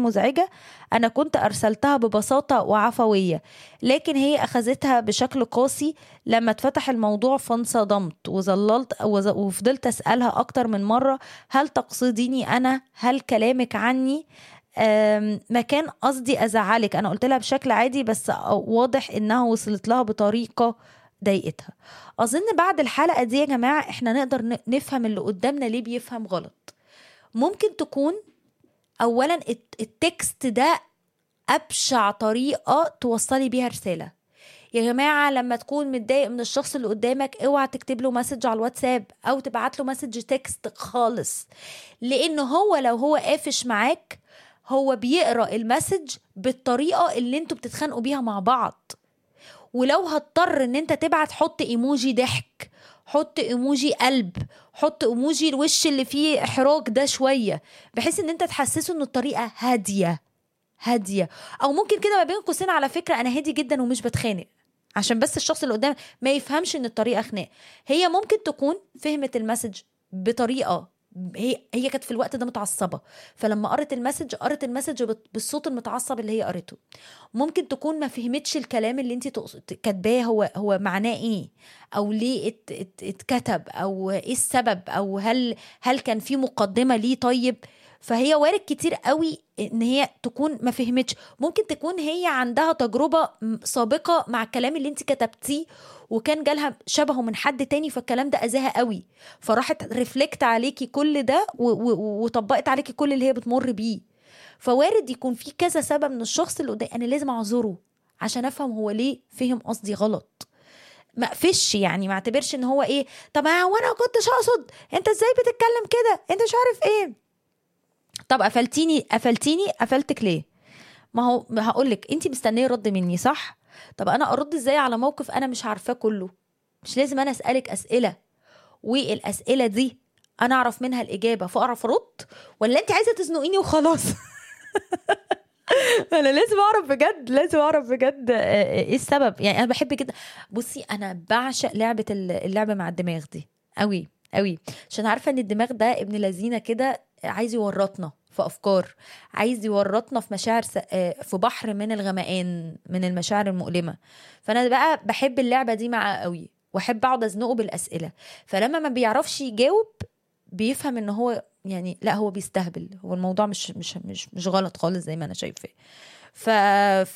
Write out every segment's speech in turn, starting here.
مزعجة أنا كنت أرسلتها ببساطة وعفوية لكن هي أخذتها بشكل قاسي لما اتفتح الموضوع فانصدمت وظللت وز- وفضلت أسألها أكتر من مرة هل تقصديني أنا هل كلامك عني أم، ما كان قصدي أزعلك أنا قلت لها بشكل عادي بس واضح إنها وصلت لها بطريقة ضايقتها أظن بعد الحلقة دي يا جماعة إحنا نقدر ن- نفهم اللي قدامنا ليه بيفهم غلط ممكن تكون اولا الت- التكست ده ابشع طريقه توصلي بيها رساله يا جماعه لما تكون متضايق من الشخص اللي قدامك اوعى تكتب له مسج على الواتساب او تبعت له مسج تكست خالص لان هو لو هو قافش معاك هو بيقرا المسج بالطريقه اللي انتوا بتتخانقوا بيها مع بعض ولو هتضطر ان انت تبعت حط ايموجي ضحك حط ايموجي قلب حط ايموجي الوش اللي فيه احراج ده شويه بحيث ان انت تحسسه ان الطريقه هاديه هاديه او ممكن كده ما بين قوسين على فكره انا هادي جدا ومش بتخانق عشان بس الشخص اللي قدام ما يفهمش ان الطريقه خناق هي ممكن تكون فهمت المسج بطريقه هي هي كانت في الوقت ده متعصبه فلما قرت المسج قرت المسج بت- بالصوت المتعصب اللي هي قرته ممكن تكون ما فهمتش الكلام اللي انت كاتباه هو هو معناه ايه او ليه ات- ات- اتكتب او ايه السبب او هل هل كان في مقدمه ليه طيب فهي وارد كتير قوي ان هي تكون ما فهمتش ممكن تكون هي عندها تجربه م- سابقه مع الكلام اللي انت كتبتيه وكان جالها شبهه من حد تاني فالكلام ده اذاها قوي فراحت ريفلكت عليكي كل ده و- و- وطبقت عليكي كل اللي هي بتمر بيه فوارد يكون في كذا سبب من الشخص اللي قدامي انا لازم اعذره عشان افهم هو ليه فهم قصدي غلط ما اقفش يعني ما اعتبرش ان هو ايه طب هو انا كنتش اقصد انت ازاي بتتكلم كده انت مش عارف ايه طب قفلتيني قفلتيني قفلتك ليه ما هو هقول لك انت مستنيه رد مني صح طب انا ارد ازاي على موقف انا مش عارفاه كله مش لازم انا اسالك اسئله والاسئله دي انا اعرف منها الاجابه فاعرف ارد ولا انت عايزه تزنقيني وخلاص انا لازم اعرف بجد لازم اعرف بجد آه، ايه السبب يعني انا بحب جدا بصي انا بعشق لعبه ال- اللعبه مع الدماغ دي قوي قوي عشان عارفه ان الدماغ ده ابن لذينه كده عايز يورطنا في افكار عايز يورطنا في مشاعر س... آه، في بحر من الغمقان من المشاعر المؤلمه فانا بقى بحب اللعبه دي معاه قوي واحب اقعد ازنقه بالاسئله فلما ما بيعرفش يجاوب بيفهم ان هو يعني لا هو بيستهبل هو الموضوع مش مش مش مش غلط خالص زي ما انا شايفاه ف ف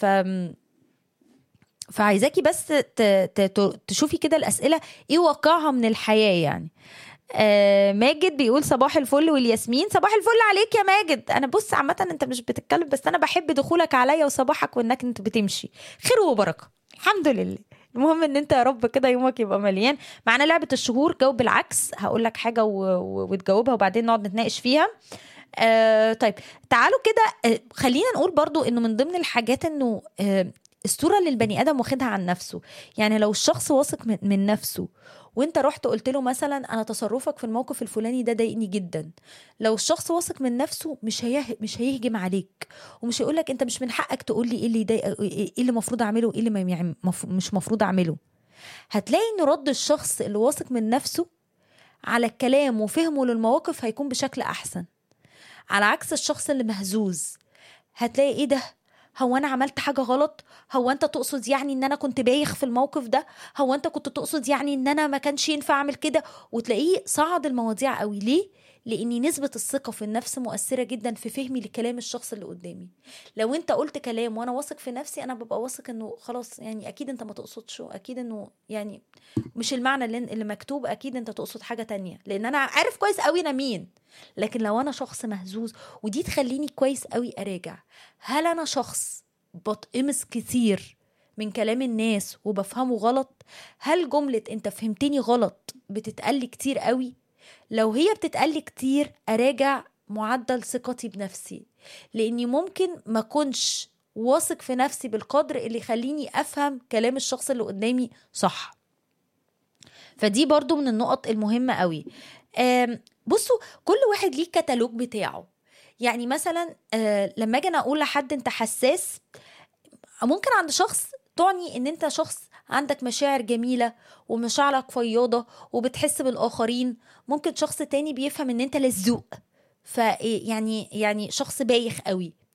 فعايزاكي بس ت... ت... ت- تشوفي كده الاسئله ايه واقعها من الحياه يعني آه ماجد بيقول صباح الفل والياسمين صباح الفل عليك يا ماجد انا بص عامه انت مش بتتكلم بس انا بحب دخولك عليا وصباحك وانك انت بتمشي خير وبركه الحمد لله المهم ان انت يا رب كده يومك يبقى مليان معانا لعبه الشهور جاوب بالعكس هقول لك حاجه و... و... وتجاوبها وبعدين نقعد نتناقش فيها آه طيب تعالوا كده آه خلينا نقول برضو انه من ضمن الحاجات انه آه الصوره اللي البني ادم واخدها عن نفسه يعني لو الشخص واثق من, من نفسه وانت رحت قلت له مثلا انا تصرفك في الموقف الفلاني ده ضايقني جدا لو الشخص واثق من نفسه مش هيه مش هيهجم عليك ومش هيقول لك انت مش من حقك تقول لي ايه اللي يضايق ايه اللي المفروض اعمله وايه اللي ما يعم- مف- مش مفروض اعمله هتلاقي ان رد الشخص اللي واثق من نفسه على الكلام وفهمه للمواقف هيكون بشكل احسن على عكس الشخص اللي مهزوز هتلاقي ايه ده هو انا عملت حاجه غلط هو انت تقصد يعني ان انا كنت بايخ في الموقف ده هو انت كنت تقصد يعني ان انا ما كانش ينفع اعمل كده وتلاقيه صعد المواضيع قوي ليه لان نسبه الثقه في النفس مؤثره جدا في فهمي لكلام الشخص اللي قدامي لو انت قلت كلام وانا واثق في نفسي انا ببقى واثق انه خلاص يعني اكيد انت ما تقصدش اكيد انه يعني مش المعنى اللي, اللي مكتوب اكيد انت تقصد حاجه تانية لان انا عارف كويس قوي انا مين لكن لو انا شخص مهزوز ودي تخليني كويس قوي اراجع هل انا شخص بتقمص كتير من كلام الناس وبفهمه غلط هل جملة انت فهمتني غلط بتتقال كتير قوي لو هي بتتقال كتير اراجع معدل ثقتي بنفسي لاني ممكن ما كنش واثق في نفسي بالقدر اللي يخليني افهم كلام الشخص اللي قدامي صح فدي برضو من النقط المهمة قوي آم، بصوا كل واحد ليه كتالوج بتاعه يعني مثلا آه، لما اجي انا اقول لحد انت حساس ممكن عند شخص تعني ان انت شخص عندك مشاعر جميلة ومشاعرك فياضة وبتحس بالآخرين ممكن شخص تاني بيفهم ان انت لزوق ف يعني يعني شخص بايخ قوي